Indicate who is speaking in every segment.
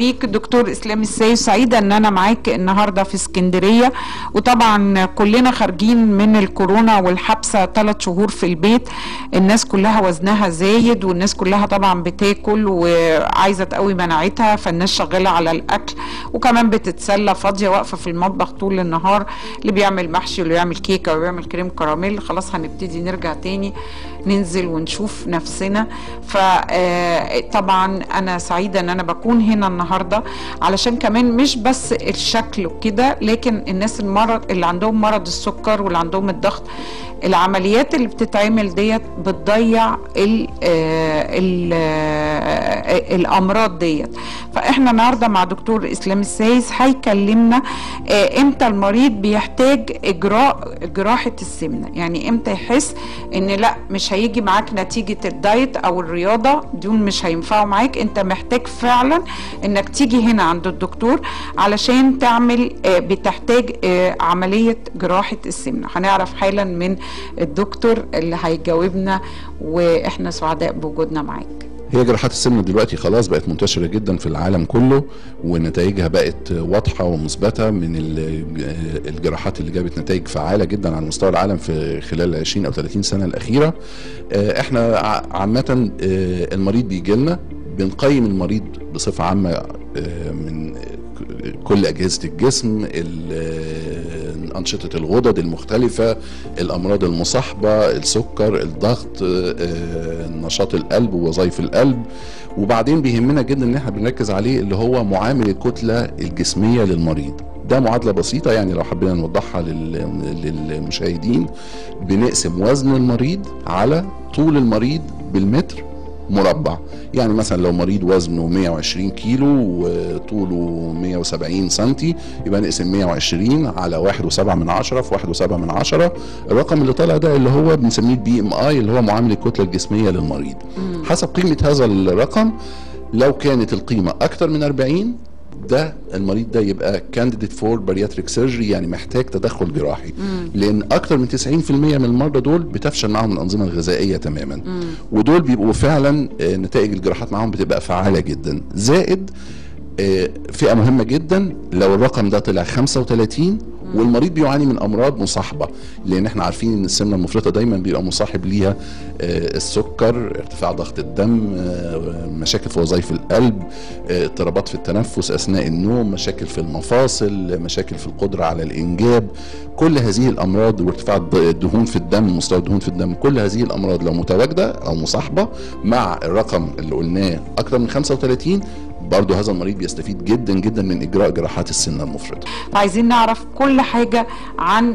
Speaker 1: بيك دكتور اسلام السيد سعيده ان انا معاك النهارده في اسكندريه وطبعا كلنا خارجين من الكورونا والحبسه ثلاث شهور في البيت الناس كلها وزنها زايد والناس كلها طبعا بتاكل وعايزه تقوي مناعتها فالناس شغاله على الاكل وكمان بتتسلى فاضيه واقفه في المطبخ طول النهار اللي بيعمل محشي واللي بيعمل كيكه واللي بيعمل كريم كراميل خلاص هنبتدي نرجع تاني ننزل ونشوف نفسنا فطبعا انا سعيده ان انا بكون هنا النهارده علشان كمان مش بس الشكل وكده لكن الناس المرض اللي عندهم مرض السكر واللي عندهم الضغط العمليات اللي بتتعمل ديت بتضيع ال ال الامراض ديت فاحنا النهارده مع دكتور اسلام السايس هيكلمنا امتى المريض بيحتاج اجراء جراحه السمنه يعني امتى يحس ان لا مش هيجي معاك نتيجه الدايت او الرياضه دول مش هينفعوا معاك انت محتاج فعلا انك تيجي هنا عند الدكتور علشان تعمل بتحتاج عمليه جراحه السمنه هنعرف حالا من الدكتور اللي هيجاوبنا واحنا سعداء بوجودنا معاك
Speaker 2: هي جراحات السمنه دلوقتي خلاص بقت منتشره جدا في العالم كله ونتائجها بقت واضحه ومثبته من الجراحات اللي جابت نتائج فعاله جدا على مستوى العالم في خلال 20 او 30 سنه الاخيره احنا عامه المريض بيجي لنا بنقيم المريض بصفه عامه من كل اجهزه الجسم أنشطة الغدد المختلفة الأمراض المصاحبة السكر الضغط نشاط القلب ووظائف القلب وبعدين بيهمنا جدا ان احنا بنركز عليه اللي هو معامل الكتلة الجسمية للمريض ده معادلة بسيطة يعني لو حبينا نوضحها للمشاهدين بنقسم وزن المريض على طول المريض بالمتر مربع يعني مثلا لو مريض وزنه 120 كيلو وطوله 170 سنتي يبقى نقسم 120 على 1.7 من عشرة في 1.7 من عشرة الرقم اللي طالع ده اللي هو بنسميه البي ام اي اللي هو معامل الكتله الجسميه للمريض مم. حسب قيمه هذا الرقم لو كانت القيمه اكثر من 40 ده المريض ده يبقى كانديديت فور بارياتريك سيرجري يعني محتاج تدخل جراحي مم. لان اكتر من 90% من المرضى دول بتفشل معاهم الانظمه الغذائيه تماما مم. ودول بيبقوا فعلا نتائج الجراحات معاهم بتبقى فعاله جدا زائد فئه مهمه جدا لو الرقم ده طلع 35 والمريض بيعاني من امراض مصاحبه لان احنا عارفين ان السمنه المفرطه دايما بيبقى مصاحب ليها السكر ارتفاع ضغط الدم مشاكل في وظائف القلب اضطرابات في التنفس اثناء النوم مشاكل في المفاصل مشاكل في القدره على الانجاب كل هذه الامراض وارتفاع الدهون في الدم مستوى الدهون في الدم كل هذه الامراض لو متواجده او مصاحبه مع الرقم اللي قلناه اكثر من 35 برضه هذا المريض بيستفيد جدا جدا من اجراء جراحات السمنه المفرطه.
Speaker 1: عايزين نعرف كل حاجه عن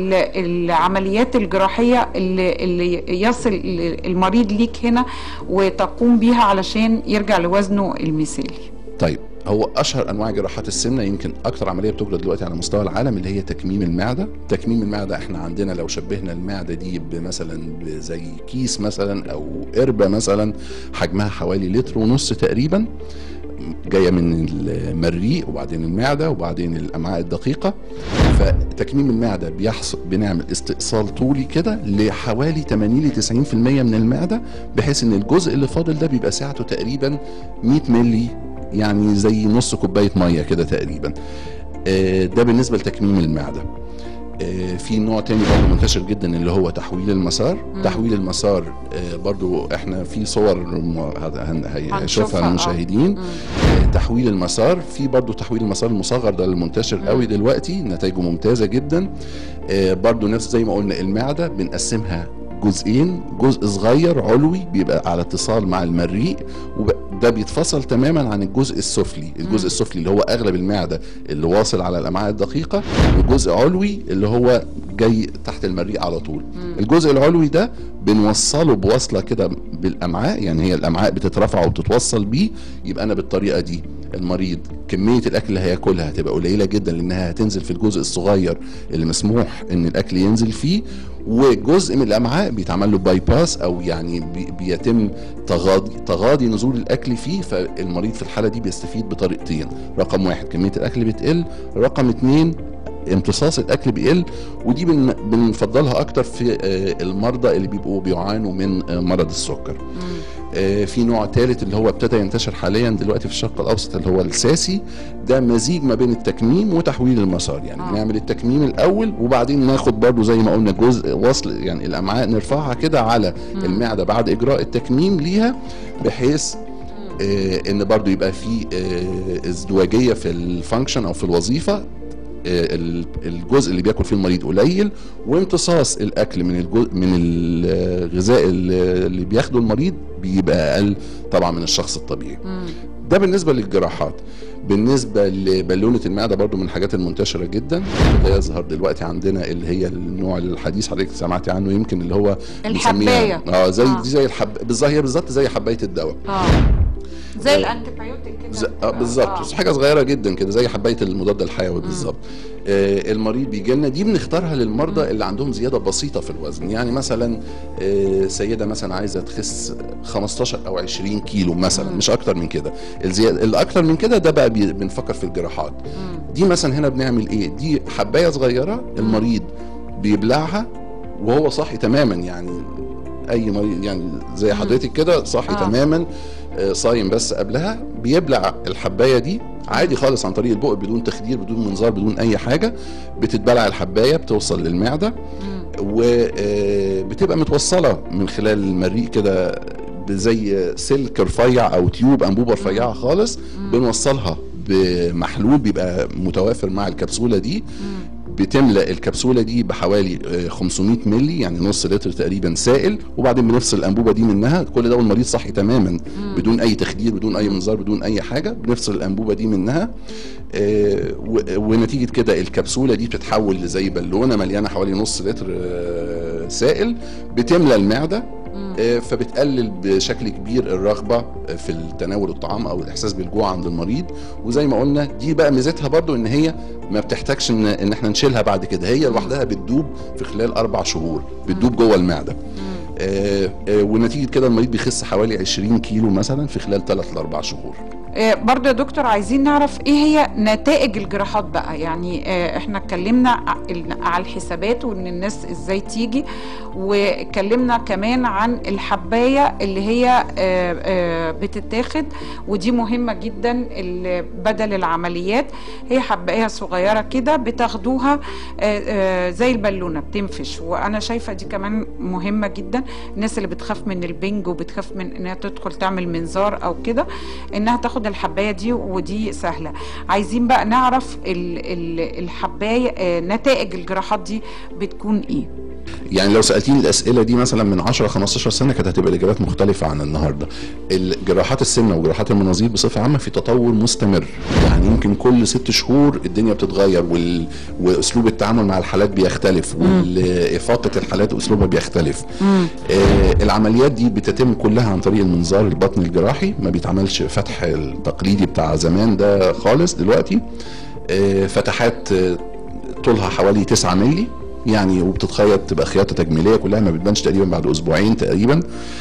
Speaker 1: العمليات الجراحيه اللي, اللي يصل المريض ليك هنا وتقوم بيها علشان يرجع لوزنه المثالي.
Speaker 2: طيب هو اشهر انواع جراحات السمنه يمكن اكتر عمليه بتجرى دلوقتي على مستوى العالم اللي هي تكميم المعده تكميم المعده احنا عندنا لو شبهنا المعده دي بمثلا زي كيس مثلا او قربه مثلا حجمها حوالي لتر ونص تقريبا جايه من المريء وبعدين المعده وبعدين الامعاء الدقيقه فتكميم المعده بيحصل بنعمل استئصال طولي كده لحوالي 80 ل 90% من المعده بحيث ان الجزء اللي فاضل ده بيبقى سعته تقريبا 100 مللي يعني زي نص كوبايه ميه كده تقريبا ده بالنسبه لتكميم المعده في نوع تاني برضه منتشر جدا اللي هو تحويل المسار مم. تحويل المسار برضه احنا في صور هيشوفها المشاهدين تحويل المسار في برضه تحويل المسار المصغر ده اللي منتشر مم. قوي دلوقتي نتائجه ممتازه جدا برضه نفس زي ما قلنا المعده بنقسمها جزئين جزء صغير علوي بيبقى على اتصال مع المريء وده بيتفصل تماما عن الجزء السفلي الجزء السفلي اللي هو اغلب المعده اللي واصل على الامعاء الدقيقه وجزء علوي اللي هو جاي تحت المريء على طول الجزء العلوي ده بنوصله بوصله كده بالامعاء يعني هي الامعاء بتترفع وبتتوصل بيه يبقى انا بالطريقه دي المريض كميه الاكل اللي هياكلها هتبقى قليله جدا لانها هتنزل في الجزء الصغير اللي مسموح ان الاكل ينزل فيه وجزء من الامعاء بيتعمل له باي باس او يعني بي بيتم تغاضي تغاضي نزول الاكل فيه فالمريض في الحاله دي بيستفيد بطريقتين رقم واحد كميه الاكل بتقل رقم اتنين امتصاص الاكل بيقل ودي بن بنفضلها اكتر في المرضى اللي بيبقوا بيعانوا من مرض السكر آه، في نوع ثالث اللي هو ابتدى ينتشر حاليا دلوقتي في الشرق الاوسط اللي هو الساسي ده مزيج ما بين التكميم وتحويل المسار يعني
Speaker 1: آه.
Speaker 2: آه. بنعمل التكميم الاول وبعدين ناخد برضو زي ما قلنا جزء وصل يعني الامعاء نرفعها كده على
Speaker 1: مم.
Speaker 2: المعده بعد اجراء التكميم ليها بحيث آه ان برضو يبقى في آه ازدواجيه في الفانكشن او في الوظيفه آه، ال- الجزء اللي بياكل فيه المريض قليل وامتصاص الاكل من الجزء من الغذاء اللي اللي بياخده المريض بيبقى اقل طبعا من الشخص الطبيعي
Speaker 1: مم.
Speaker 2: ده بالنسبه للجراحات بالنسبه لبالونه المعده برضو من الحاجات المنتشره جدا اللي يظهر دلوقتي عندنا اللي هي النوع الحديث حضرتك سمعتي عنه يمكن اللي هو
Speaker 1: الحبايه
Speaker 2: بنسميها- اه زي
Speaker 1: آه.
Speaker 2: دي زي الحب بالظبط هي بالظبط زي حبايه الدواء
Speaker 1: اه زي الانتيبيوتيك كده
Speaker 2: ز- آه بالظبط بس حاجه صغيره جدا كده زي حبايه المضاد الحيوي بالظبط آه المريض بيجي لنا دي بنختارها للمرضى اللي عندهم زياده بسيطه في الوزن يعني مثلا آه سيده مثلا عايزه تخس 15 او 20 كيلو مثلا
Speaker 1: مم.
Speaker 2: مش اكتر من كده الزياده الاكتر من كده ده بقى بي- بنفكر في الجراحات
Speaker 1: مم.
Speaker 2: دي مثلا هنا بنعمل ايه دي حبايه صغيره المريض بيبلعها وهو صاحي تماما يعني اي مريض يعني زي
Speaker 1: مم.
Speaker 2: حضرتك كده صاحي
Speaker 1: آه.
Speaker 2: آه. تماما آه، صايم بس قبلها بيبلع الحبايه دي عادي خالص عن طريق البق بدون تخدير بدون منظار بدون اي حاجه بتتبلع الحبايه بتوصل للمعده
Speaker 1: مم.
Speaker 2: وبتبقى متوصله من خلال المريء كده زي سلك رفيع او تيوب انبوبه رفيعه خالص
Speaker 1: مم.
Speaker 2: بنوصلها بمحلول بيبقى متوافر مع الكبسوله دي
Speaker 1: مم.
Speaker 2: بتملأ الكبسولة دي بحوالي آه، 500 ملي يعني نص لتر تقريبا سائل وبعدين بنفصل الأنبوبة دي منها كل ده والمريض صحي تماما
Speaker 1: مم.
Speaker 2: بدون أي تخدير بدون أي منظار بدون أي حاجة بنفصل الأنبوبة دي منها آه، و- ونتيجة كده الكبسولة دي بتتحول لزي بالونة مليانة حوالي نص لتر آه، سائل بتملى المعدة
Speaker 1: مم.
Speaker 2: آه، فبتقلل بشكل كبير الرغبه في التناول الطعام او الاحساس بالجوع عند المريض وزي ما قلنا دي بقى ميزتها برضو ان هي ما بتحتاجش ان, إن احنا نشيلها بعد كده هي لوحدها بتدوب في خلال اربع شهور بتدوب جوه المعده
Speaker 1: مم.
Speaker 2: آه، آه، ونتيجه كده المريض بيخس حوالي 20 كيلو مثلا في خلال 3 ل 4 شهور
Speaker 1: آه، برضه يا دكتور عايزين نعرف ايه هي نتائج الجراحات بقى يعني آه، احنا اتكلمنا ع- ال- على الحسابات وان الناس ازاي تيجي واتكلمنا كمان عن الحبايه اللي هي آه، آه، بتتاخد ودي مهمه جدا ال- بدل العمليات هي حبايه صغيره كده بتاخدوها آه، آه، زي البالونه بتنفش وانا شايفه دي كمان مهمه جدا الناس اللي بتخاف من البنج وبتخاف من انها تدخل تعمل منظار او كده انها تاخد الحبايه دي ودي سهله عايزين بقى نعرف ال ال الحبايه آه، نتائج الجراحات دي بتكون ايه
Speaker 2: يعني لو سالتيني الاسئله دي مثلا من 10 15 سنه كانت هتبقى الاجابات مختلفه عن النهارده الجراحات السمنه وجراحات المناظير بصفه عامه في تطور مستمر يعني يمكن كل ست شهور الدنيا بتتغير وال... واسلوب التعامل مع الحالات بيختلف وافاقه الحالات اسلوبها بيختلف
Speaker 1: مم.
Speaker 2: آه العمليات دي بتتم كلها عن طريق المنظار البطني الجراحي ما بيتعملش فتح التقليدي بتاع زمان ده خالص دلوقتي آه فتحات آه طولها حوالي 9 مللي يعني وبتتخيط تبقى خياطه تجميليه كلها ما بتبانش تقريبا بعد اسبوعين تقريبا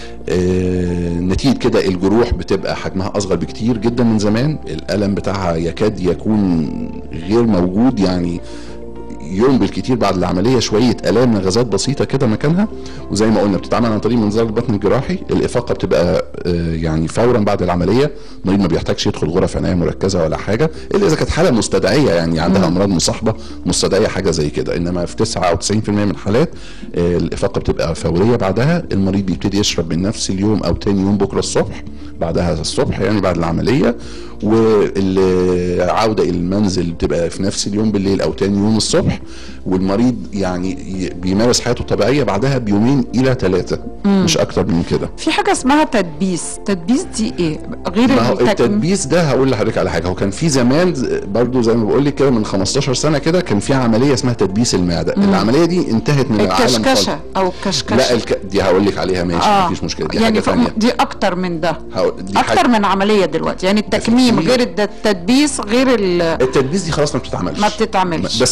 Speaker 2: آه نتيجه كده الجروح بتبقى حجمها اصغر بكتير جدا من زمان الالم بتاعها يكاد يكون غير موجود يعني يوم بالكتير بعد العمليه شويه الام نغزات بسيطه كده مكانها وزي ما قلنا بتتعمل عن طريق منظار البطن الجراحي الافاقه بتبقى آه، يعني فورا بعد العمليه المريض ما بيحتاجش يدخل غرف عنايه مركزه ولا حاجه الا اذا كانت حاله مستدعيه يعني عندها امراض مصاحبه مستدعيه حاجه زي كده انما في 99% من الحالات آه، الافاقه بتبقى فوريه بعدها المريض بيبتدي يشرب من نفس اليوم او تاني يوم بكره الصبح بعدها الصبح يعني بعد العمليه والعوده الى المنزل بتبقى في نفس اليوم بالليل او تاني يوم الصبح والمريض يعني ي- بيمارس حياته الطبيعيه بعدها بيومين الى ثلاثه مش اكتر من كده
Speaker 1: في حاجه اسمها تدبيس تدبيس دي ايه غير
Speaker 2: ما هو
Speaker 1: التكميم
Speaker 2: التدبيس ده هقول لحضرتك على حاجه هو كان في زمان ز- برضو زي ما بقول لك كده من 15 سنه كده كان في عمليه اسمها تدبيس المعده العمليه دي انتهت من العالم خالص
Speaker 1: الكشكشه او الكشكشه
Speaker 2: لا الك... دي هقول لك عليها ماشي
Speaker 1: آه.
Speaker 2: مفيش مشكله دي
Speaker 1: يعني
Speaker 2: حاجه
Speaker 1: ف-
Speaker 2: ثانيه
Speaker 1: دي اكتر من ده
Speaker 2: هقول- دي
Speaker 1: اكتر
Speaker 2: حاجة...
Speaker 1: من عمليه دلوقتي يعني التكميم
Speaker 2: كتير.
Speaker 1: غير الد- التدبيس غير ال-
Speaker 2: التدبيس دي خلاص ما بتتعملش
Speaker 1: ما بتتعملش.
Speaker 2: بس هو الناس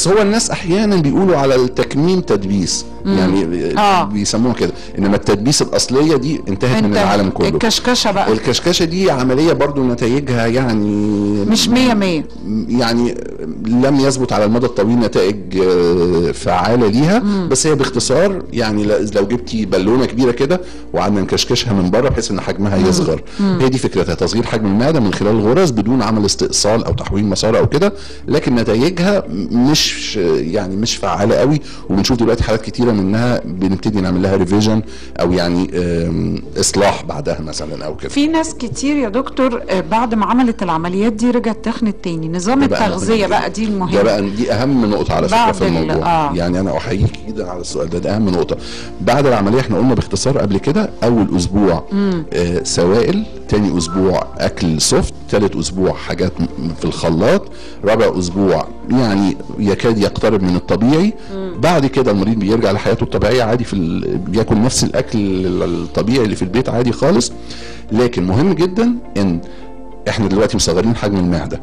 Speaker 2: احيانا بيقولوا على التكميم تدبيس يعني
Speaker 1: آه.
Speaker 2: بيسموها كده انما التدبيس الاصليه دي انتهت من
Speaker 1: انت
Speaker 2: العالم كله
Speaker 1: الكشكشه بقى
Speaker 2: الكشكشه دي عمليه برضو نتائجها يعني
Speaker 1: مش مية مية
Speaker 2: يعني لم يثبت على المدى الطويل نتائج آه، فعاله ليها بس هي باختصار يعني ل- لو جبتي بالونه كبيره كده وقعدنا نكشكشها من بره بحيث ان حجمها يصغر هي دي فكرتها تصغير حجم المعده من خلال الغرز بدون عمل استئصال او تحويل مسار او كده لكن نتائجها مش يعني مش فعاله قوي وبنشوف دلوقتي حالات كتيره منها بنبتدي نعمل لها ريفيجن او يعني آم، اصلاح بعدها مثلا او كده
Speaker 1: في ناس كتير يا دكتور آه، بعد ما عملت العمليات دي رجعت تخنت تاني نظام
Speaker 2: ده بقى
Speaker 1: التغذيه
Speaker 2: مهم
Speaker 1: بقى دي
Speaker 2: ده
Speaker 1: المهمه
Speaker 2: بقى دي اهم نقطه على فكره
Speaker 1: بعد
Speaker 2: في
Speaker 1: ال-
Speaker 2: الموضوع
Speaker 1: آه.
Speaker 2: يعني انا احييك جدا على السؤال ده ده اهم نقطه بعد العمليه احنا قلنا باختصار قبل كده اول اسبوع آه سوائل تاني اسبوع اكل سوفت تالت اسبوع حاجات م- في الخلاط رابع اسبوع يعني يكاد يقترب من الطبيعي بعد كده المريض بيرجع لحياته الطبيعيه عادي في ال... بياكل نفس الاكل الطبيعي اللي في البيت عادي خالص لكن مهم جدا ان احنا دلوقتي مصغرين حجم المعده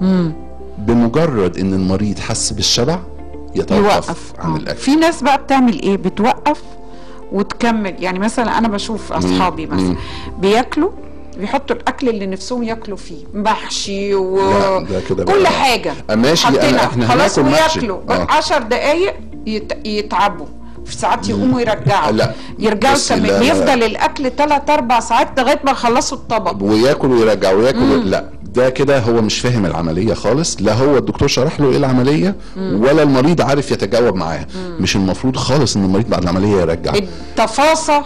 Speaker 2: بمجرد ان المريض حس بالشبع يتوقف
Speaker 1: يوقف
Speaker 2: عن
Speaker 1: آه.
Speaker 2: الاكل
Speaker 1: في ناس بقى بتعمل ايه بتوقف وتكمل يعني مثلا انا بشوف اصحابي مثلا
Speaker 2: مم.
Speaker 1: بياكلوا بيحطوا الاكل اللي نفسهم ياكلوا فيه محشي
Speaker 2: لا،
Speaker 1: و
Speaker 2: ده كده
Speaker 1: كل
Speaker 2: بقى-
Speaker 1: حاجه
Speaker 2: آه، ماشي، أنا-
Speaker 1: حاطينها.
Speaker 2: إحنا
Speaker 1: خلاص
Speaker 2: هناكل محشي.
Speaker 1: وياكلوا
Speaker 2: آه.
Speaker 1: 10 دقايق يت... يتعبوا في ساعات يقوموا يرجعوا
Speaker 2: لا،
Speaker 1: يرجعوا
Speaker 2: بس
Speaker 1: تمام
Speaker 2: لا، لا.
Speaker 1: بيفضل الاكل 3 4 ساعات لغايه ما يخلصوا الطبق
Speaker 2: وياكل ويرجع وياكل لا ده كده هو مش فاهم العمليه خالص لا هو الدكتور شرح له ايه العمليه ولا المريض عارف يتجاوب معاها مش المفروض خالص ان المريض بعد العمليه يرجع
Speaker 1: التفاصه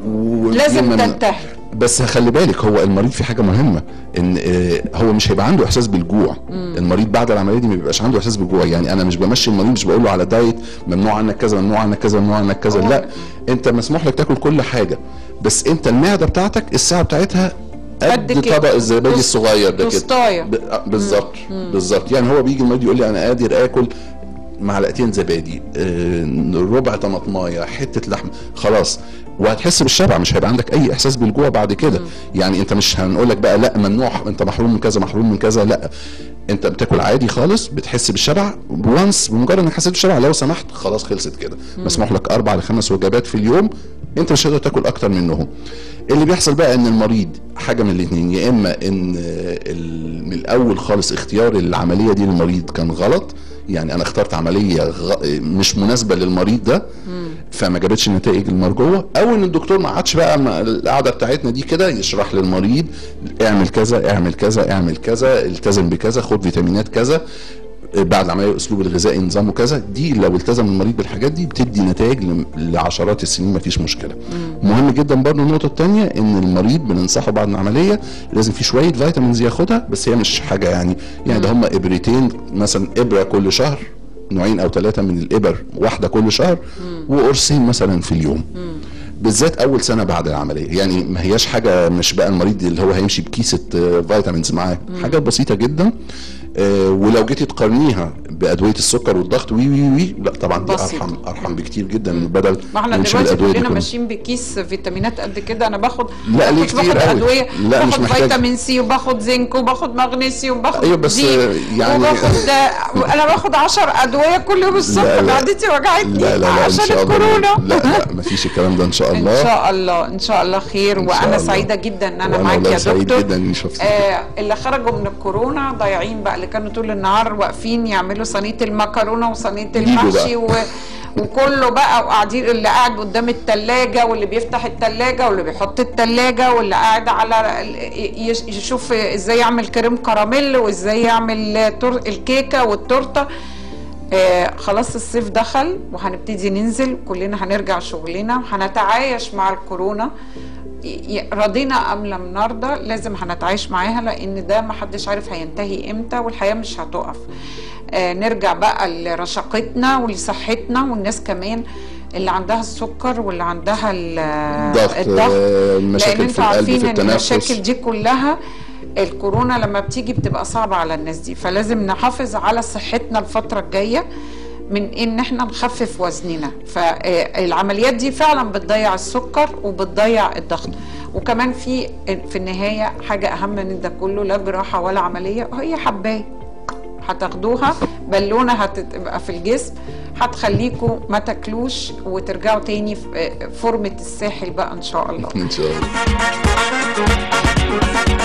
Speaker 2: و-
Speaker 1: لازم
Speaker 2: من-
Speaker 1: تنتهي
Speaker 2: بس خلي بالك هو المريض في حاجه مهمه ان آه، هو مش هيبقى عنده احساس بالجوع المريض بعد العمليه دي ما بيبقاش عنده احساس بالجوع يعني انا مش بمشي المريض مش بقول له على دايت ممنوع عنك كذا ممنوع عنك كذا ممنوع عنك كذا
Speaker 1: هو-
Speaker 2: لا انت مسموح لك تاكل كل حاجه بس انت المعده بتاعتك السعه بتاعتها
Speaker 1: قد
Speaker 2: قد
Speaker 1: كده.
Speaker 2: طبق الزبادي
Speaker 1: توست-
Speaker 2: الصغير ده كده
Speaker 1: توستاية.
Speaker 2: ب- آه، بالظبط بالظبط يعني هو بيجي المريض يقول لي انا قادر اكل معلقتين زبادي آه، ربع طماطمايه حته لحم خلاص وهتحس بالشبع مش هيبقى عندك اي احساس بالجوع بعد كده يعني انت مش هنقول لك بقى لا ممنوع انت محروم من كذا محروم من كذا لا انت بتاكل عادي خالص بتحس بالشبع وانس بمجرد انك حسيت بالشبع لو سمحت خلاص خلصت كده مسموح لك اربع لخمس وجبات في اليوم انت مش هتقدر تاكل اكتر منهم اللي بيحصل بقى ان المريض حاجه من الاثنين يا اما ان آه، ال- من الاول خالص اختيار العمليه دي للمريض كان غلط يعني انا اخترت عمليه غ... مش مناسبه للمريض ده فما جابتش النتائج المرجوه او ان الدكتور ما عادش بقى ما القعده بتاعتنا دي كده يشرح للمريض اعمل كذا اعمل كذا اعمل كذا التزم بكذا خد فيتامينات كذا بعد العمليه الاسلوب الغذائي نظامه كذا دي لو التزم المريض بالحاجات دي بتدي نتائج ل- لعشرات السنين مفيش مشكله مهم جدا برضو النقطه الثانيه ان المريض بننصحه بعد العمليه لازم في شويه فيتامينز ياخدها بس هي مش حاجه يعني يعني ده هم ابرتين مثلا ابره كل شهر نوعين او ثلاثه من الابر واحده كل شهر وقرصين مثلا في اليوم بالذات اول سنه بعد العمليه يعني ما هياش حاجه مش بقى المريض اللي هو هيمشي بكيسه آه، فيتامينز معاه حاجات بسيطه جدا آه، ولو جيتي تقارنيها بادويه السكر والضغط وي وي وي لا طبعا دي
Speaker 1: بسيطة.
Speaker 2: ارحم ارحم بكتير جدا بدل
Speaker 1: ما احنا
Speaker 2: نمشي
Speaker 1: دلوقتي
Speaker 2: بالأدوية دي
Speaker 1: كلنا
Speaker 2: كلها.
Speaker 1: ماشيين بكيس فيتامينات قد كده انا باخد
Speaker 2: لا، ليه
Speaker 1: كنت
Speaker 2: كتير
Speaker 1: باخد
Speaker 2: قوي.
Speaker 1: ادويه
Speaker 2: لا، مش
Speaker 1: باخد
Speaker 2: محتاج.
Speaker 1: فيتامين سي وباخد زنك وباخد مغنيسيوم وباخد
Speaker 2: أيوة، بس
Speaker 1: دي
Speaker 2: يعني-
Speaker 1: وباخد انا باخد 10 ادويه كل يوم الصبح
Speaker 2: لا، لا.
Speaker 1: معدتي وجعتني
Speaker 2: لا لا لا ان
Speaker 1: عشان
Speaker 2: شاء الله
Speaker 1: الكورونا
Speaker 2: لا لا ما فيش الكلام ده ان شاء
Speaker 1: ان
Speaker 2: الله
Speaker 1: شاء الله ان شاء الله خير
Speaker 2: إن شاء
Speaker 1: وانا
Speaker 2: الله.
Speaker 1: سعيده جدا ان انا
Speaker 2: وأنا
Speaker 1: معاك
Speaker 2: والله
Speaker 1: يا
Speaker 2: سعيد
Speaker 1: دكتور
Speaker 2: جدا اني شفتك
Speaker 1: آه اللي خرجوا من الكورونا ضايعين بقى اللي كانوا طول النهار واقفين يعملوا صينيه المكرونه وصينيه
Speaker 2: يجوا
Speaker 1: المحشي
Speaker 2: بقى.
Speaker 1: و... وكله بقى وقاعدين اللي قاعد قدام التلاجة واللي بيفتح التلاجة واللي بيحط التلاجة واللي قاعد على ال- يش- يشوف ازاي يعمل كريم كراميل وازاي يعمل تور... الكيكة والتورتة آه خلاص الصيف دخل وهنبتدي ننزل كلنا هنرجع شغلنا هنتعايش مع الكورونا ي- ي- رضينا ام لم نرضى لازم هنتعايش معاها لان ده محدش عارف هينتهي امتى والحياه مش هتقف آه نرجع بقى لرشاقتنا ولصحتنا والناس كمان اللي عندها السكر واللي عندها ال-
Speaker 2: الضغط
Speaker 1: الضغط
Speaker 2: آه،
Speaker 1: لان
Speaker 2: المشاكل
Speaker 1: انتوا
Speaker 2: في القلب
Speaker 1: عارفين
Speaker 2: في
Speaker 1: ان المشاكل
Speaker 2: التنفس
Speaker 1: دي كلها الكورونا لما بتيجي بتبقى صعبة على الناس دي فلازم نحافظ على صحتنا الفترة الجاية من ان احنا نخفف وزننا فالعمليات دي فعلا بتضيع السكر وبتضيع الضغط وكمان في في النهاية حاجة اهم من ده كله لا جراحة ولا عملية هي حباية هتاخدوها بالونه هتبقى في الجسم هتخليكم ما تاكلوش وترجعوا تاني في فورمه الساحل بقى ان شاء الله
Speaker 2: ان شاء الله